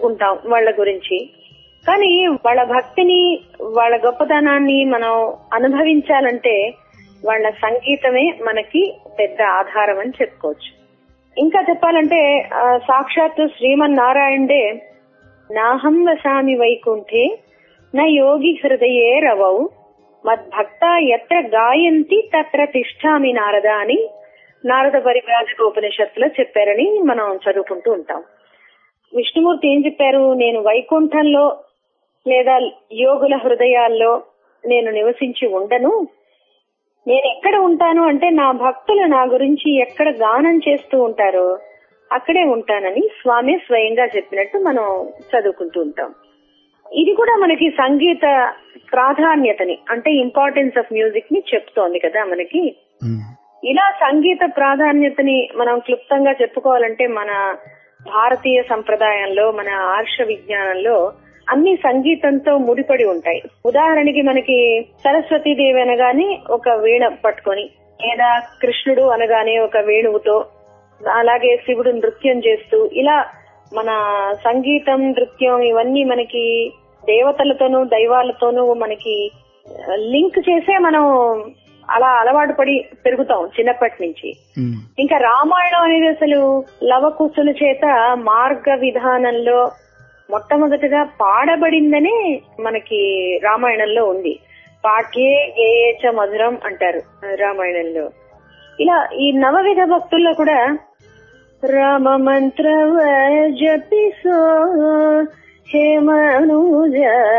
చెప్పుకుంటాం వాళ్ళ గురించి కానీ వాళ్ళ భక్తిని వాళ్ళ గొప్పతనాన్ని మనం అనుభవించాలంటే వాళ్ళ సంగీతమే మనకి పెద్ద ఆధారం అని చెప్పుకోవచ్చు ఇంకా చెప్పాలంటే ఆ, సాక్షాత్తు శ్రీమన్నారాయణుడే నాహం వసామి వైకుంఠే నా యోగి హృదయే రవౌ మద్భక్త ఎత్ర గాయంతి తత్ర తిష్టామి నారద అని నారద పరివ్రాజక ఉపనిషత్తులో చెప్పారని మనం చదువుకుంటూ ఉంటాం విష్ణుమూర్తి ఏం చెప్పారు నేను వైకుంఠంలో లేదా యోగుల హృదయాల్లో నేను నివసించి ఉండను నేను ఎక్కడ ఉంటాను అంటే నా భక్తులు నా గురించి ఎక్కడ గానం చేస్తూ ఉంటారో అక్కడే ఉంటానని స్వామి స్వయంగా చెప్పినట్టు మనం చదువుకుంటూ ఉంటాం ఇది కూడా మనకి సంగీత ప్రాధాన్యతని అంటే ఇంపార్టెన్స్ ఆఫ్ మ్యూజిక్ ని చెప్తోంది కదా మనకి ఉమ్, ఇలా సంగీత ప్రాధాన్యతని మనం క్లుప్తంగా చెప్పుకోవాలంటే మన భారతీయ సంప్రదాయంలో మన ఆర్ష విజ్ఞానంలో అన్ని సంగీతంతో ముడిపడి ఉంటాయి ఉదాహరణకి మనకి సరస్వతి దేవి అనగానే ఒక వీణ పట్టుకొని లేదా కృష్ణుడు అనగానే ఒక వేణువుతో అలాగే శివుడు నృత్యం చేస్తూ ఇలా మన సంగీతం నృత్యం ఇవన్నీ మనకి దేవతలతోనూ దైవాలతోనూ మనకి లింక్ చేసే మనం అలా అలవాటు పడి పెరుగుతాం చిన్నప్పటి నుంచి ఉమ్, ఇంకా రామాయణం అనేది అసలు లవకుశుల చేత మార్గ విధానంలో మొట్టమొదటిగా పాడబడిందనే మనకి రామాయణంలో ఉంది పాఠ్యే గేయచ మధురం అంటారు రామాయణంలో ఇలా ఈ నవవిధ భక్తుల్లో కూడా రామ మంత్ర జపిసో హే మనుజ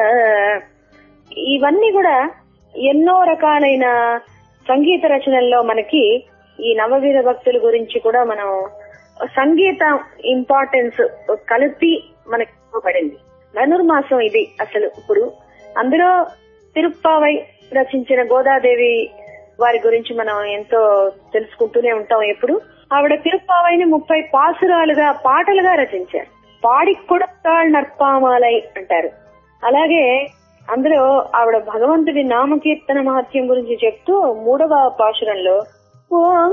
ఇవన్నీ కూడా ఎన్నో రకాలైన సంగీత రచనల్లో మనకి ఈ నవవిధ భక్తుల గురించి కూడా మనం సంగీత ఇంపార్టెన్స్ కలిపి మనకి ఇవ్వబడింది ధనుర్మాసం ఇది అసలు ఇప్పుడు అందులో తిరుప్పావై రచించిన గోదాదేవి వారి గురించి మనం ఎంతో తెలుసుకుంటూనే ఉంటాం ఎప్పుడు ఆవిడ తిరుప్పావైని ముప్పై పాసురాలుగా పాటలుగా రచించారు పాడి కొడతాళ్ నర్పామాలై అంటారు అలాగే అందులో ఆవిడ భగవంతుడి నామకీర్తన మహత్యం గురించి చెప్తూ మూడవ పాశురంలో ఓం